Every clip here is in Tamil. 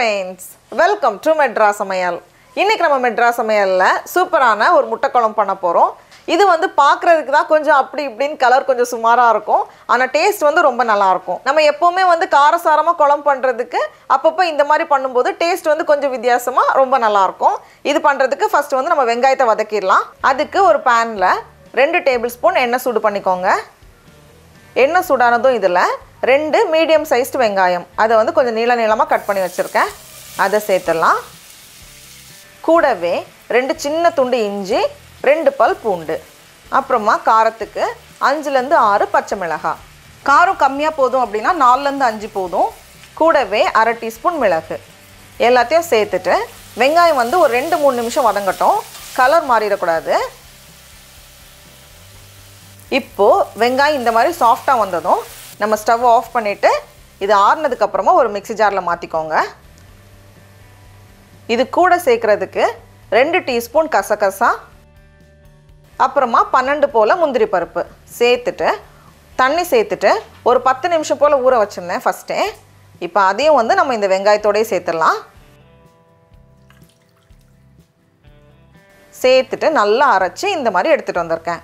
ஃப்ரெண்ட்ஸ் வெல்கம் டு மெட்ரா சமையல் இன்னைக்கு நம்ம மெட்ரா சமையலில் சூப்பரான ஒரு முட்டை குழம்பு பண்ண போகிறோம் இது வந்து பார்க்குறதுக்கு தான் கொஞ்சம் அப்படி இப்படின்னு கலர் கொஞ்சம் சுமாராக இருக்கும் ஆனால் டேஸ்ட் வந்து ரொம்ப நல்லா இருக்கும் நம்ம எப்போவுமே வந்து காரசாரமாக குழம்பு பண்ணுறதுக்கு அப்பப்போ இந்த மாதிரி பண்ணும்போது டேஸ்ட் வந்து கொஞ்சம் வித்தியாசமாக ரொம்ப நல்லா இருக்கும் இது பண்ணுறதுக்கு ஃபர்ஸ்ட் வந்து நம்ம வெங்காயத்தை வதக்கிடலாம் அதுக்கு ஒரு பேனில் ரெண்டு டேபிள் ஸ்பூன் எண்ணெய் சூடு பண்ணிக்கோங்க எண்ணெய் சூடானதும் இதில் ரெண்டு மீடியம் சைஸ்டு வெங்காயம் அதை வந்து கொஞ்சம் நீள நீளமாக கட் பண்ணி வச்சுருக்கேன் அதை சேர்த்துடலாம் கூடவே ரெண்டு சின்ன துண்டு இஞ்சி ரெண்டு பல் பூண்டு அப்புறமா காரத்துக்கு அஞ்சுலேருந்து ஆறு பச்சை மிளகாய் காரம் கம்மியாக போதும் அப்படின்னா நாலுலேருந்து அஞ்சு போதும் கூடவே அரை டீஸ்பூன் மிளகு எல்லாத்தையும் சேர்த்துட்டு வெங்காயம் வந்து ஒரு ரெண்டு மூணு நிமிஷம் வதங்கட்டும் கலர் மாறிடக்கூடாது இப்போது வெங்காயம் இந்த மாதிரி சாஃப்டாக வந்ததும் நம்ம ஸ்டவ் ஆஃப் பண்ணிவிட்டு இது ஆறுனதுக்கப்புறமா ஒரு மிக்ஸி ஜாரில் மாற்றிக்கோங்க இது கூட சேர்க்குறதுக்கு ரெண்டு டீஸ்பூன் கசகசா அப்புறமா பன்னெண்டு போல் முந்திரி பருப்பு சேர்த்துட்டு தண்ணி சேர்த்துட்டு ஒரு பத்து நிமிஷம் போல் ஊற வச்சுருந்தேன் ஃபஸ்ட்டே இப்போ அதையும் வந்து நம்ம இந்த வெங்காயத்தோடயே சேர்த்துடலாம் சேர்த்துட்டு நல்லா அரைச்சி இந்த மாதிரி எடுத்துகிட்டு வந்திருக்கேன்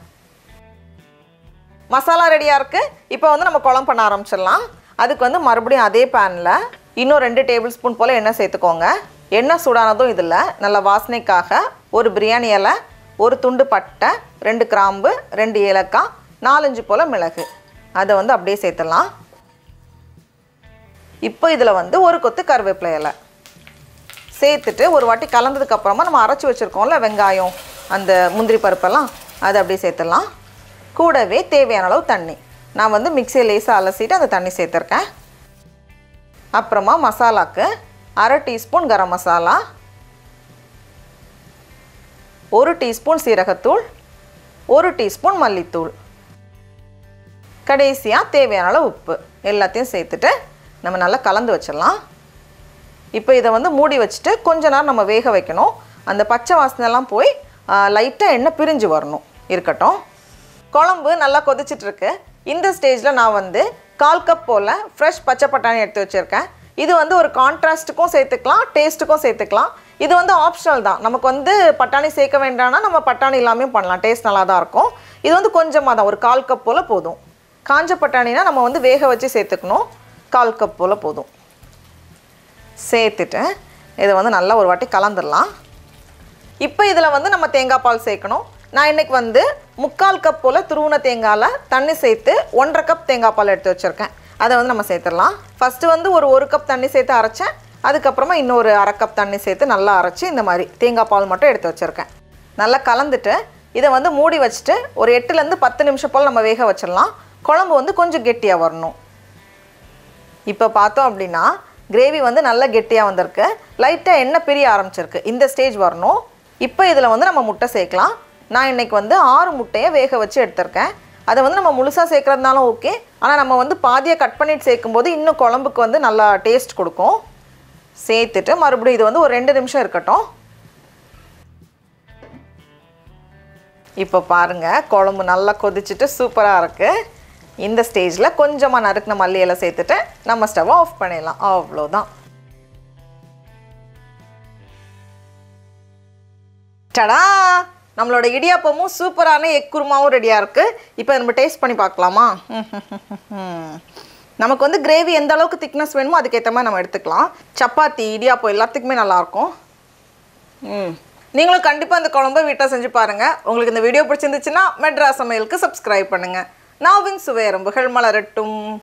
மசாலா ரெடியாக இருக்குது இப்போ வந்து நம்ம குழம்பு பண்ண ஆரம்பிச்சிடலாம் அதுக்கு வந்து மறுபடியும் அதே பேனில் இன்னும் ரெண்டு டேபிள் ஸ்பூன் போல் எண்ணெய் சேர்த்துக்கோங்க எண்ணெய் சூடானதும் இதில் நல்ல வாசனைக்காக ஒரு பிரியாணி இலை ஒரு துண்டு பட்டை ரெண்டு கிராம்பு ரெண்டு ஏலக்காய் நாலஞ்சு போல் மிளகு அதை வந்து அப்படியே சேர்த்துடலாம் இப்போ இதில் வந்து ஒரு கொத்து கருவேப்பிலை இலை சேர்த்துட்டு ஒரு வாட்டி கலந்ததுக்கு அப்புறமா நம்ம அரைச்சி வச்சுருக்கோம்ல வெங்காயம் அந்த முந்திரி பருப்பெல்லாம் அதை அப்படியே சேர்த்துடலாம் கூடவே தேவையான அளவு தண்ணி நான் வந்து மிக்சியை லேசாக அலசிட்டு அந்த தண்ணி சேர்த்துருக்கேன் அப்புறமா மசாலாக்கு அரை டீஸ்பூன் கரம் மசாலா ஒரு டீஸ்பூன் சீரகத்தூள் ஒரு டீஸ்பூன் மல்லித்தூள் கடைசியாக தேவையான அளவு உப்பு எல்லாத்தையும் சேர்த்துட்டு நம்ம நல்லா கலந்து வச்சிடலாம் இப்போ இதை வந்து மூடி வச்சுட்டு கொஞ்ச நேரம் நம்ம வேக வைக்கணும் அந்த பச்சை வாசனைலாம் போய் லைட்டாக எண்ணெய் பிரிஞ்சு வரணும் இருக்கட்டும் குழம்பு நல்லா கொதிச்சிட்டு இருக்கு இந்த ஸ்டேஜில் நான் வந்து கால் கப் போல் ஃப்ரெஷ் பச்சை பட்டாணி எடுத்து வச்சுருக்கேன் இது வந்து ஒரு கான்ட்ராஸ்ட்டுக்கும் சேர்த்துக்கலாம் டேஸ்ட்டுக்கும் சேர்த்துக்கலாம் இது வந்து ஆப்ஷனல் தான் நமக்கு வந்து பட்டாணி சேர்க்க வேண்டாம்னா நம்ம பட்டாணி இல்லாமல் பண்ணலாம் டேஸ்ட் நல்லா தான் இருக்கும் இது வந்து கொஞ்சமாக தான் ஒரு கால் கப் போல் போதும் காஞ்ச பட்டாணினா நம்ம வந்து வேக வச்சு சேர்த்துக்கணும் கால் கப் போல் போதும் சேர்த்துட்டு இதை வந்து நல்லா ஒரு வாட்டி கலந்துடலாம் இப்போ இதில் வந்து நம்ம தேங்காய் பால் சேர்க்கணும் நான் இன்றைக்கி வந்து முக்கால் கப் போல் துருவன தேங்காயில் தண்ணி சேர்த்து ஒன்றரை கப் தேங்காய் பால் எடுத்து வச்சுருக்கேன் அதை வந்து நம்ம சேர்த்துடலாம் ஃபஸ்ட்டு வந்து ஒரு ஒரு கப் தண்ணி சேர்த்து அரைச்சேன் அதுக்கப்புறமா இன்னொரு அரை கப் தண்ணி சேர்த்து நல்லா அரைச்சி இந்த மாதிரி தேங்காய் பால் மட்டும் எடுத்து வச்சுருக்கேன் நல்லா கலந்துட்டு இதை வந்து மூடி வச்சுட்டு ஒரு எட்டுலேருந்து பத்து நிமிஷம் போல் நம்ம வேக வச்சிடலாம் குழம்பு வந்து கொஞ்சம் கெட்டியாக வரணும் இப்போ பார்த்தோம் அப்படின்னா கிரேவி வந்து நல்லா கெட்டியாக வந்திருக்கு லைட்டாக எண்ணெய் பிரிய ஆரம்பிச்சிருக்கு இந்த ஸ்டேஜ் வரணும் இப்போ இதில் வந்து நம்ம முட்டை சேர்க்கலாம் நான் இன்றைக்கி வந்து ஆறு முட்டையை வேக வச்சு எடுத்திருக்கேன் அதை வந்து நம்ம முழுசாக சேர்க்குறதுனாலும் ஓகே ஆனால் நம்ம வந்து பாதியை கட் பண்ணிட்டு சேர்க்கும்போது இன்னும் குழம்புக்கு வந்து நல்லா டேஸ்ட் கொடுக்கும் சேர்த்துட்டு மறுபடியும் இது வந்து ஒரு ரெண்டு நிமிஷம் இருக்கட்டும் இப்போ பாருங்கள் குழம்பு நல்லா கொதிச்சுட்டு சூப்பராக இருக்குது இந்த ஸ்டேஜில் கொஞ்சமாக நறுக்கின மல்லி இலை சேர்த்துட்டு நம்ம ஸ்டவ்வை ஆஃப் பண்ணிடலாம் அவ்வளோதான் டடா நம்மளோட இடியாப்பமும் சூப்பரான எக் குருமாவும் ரெடியாக இருக்குது இப்போ நம்ம டேஸ்ட் பண்ணி பார்க்கலாமா நமக்கு வந்து கிரேவி எந்த அளவுக்கு திக்னஸ் வேணுமோ அதுக்கேற்ற மாதிரி நம்ம எடுத்துக்கலாம் சப்பாத்தி இடியாப்பம் எல்லாத்துக்குமே நல்லாயிருக்கும் ம் நீங்களும் கண்டிப்பாக இந்த குழம்பை வீட்டாக செஞ்சு பாருங்கள் உங்களுக்கு இந்த வீடியோ பிடிச்சிருந்துச்சுன்னா மெட்ரா சமையலுக்கு சப்ஸ்கிரைப் பண்ணுங்கள் நாவின் சுவையரம்புகள் மலரட்டும்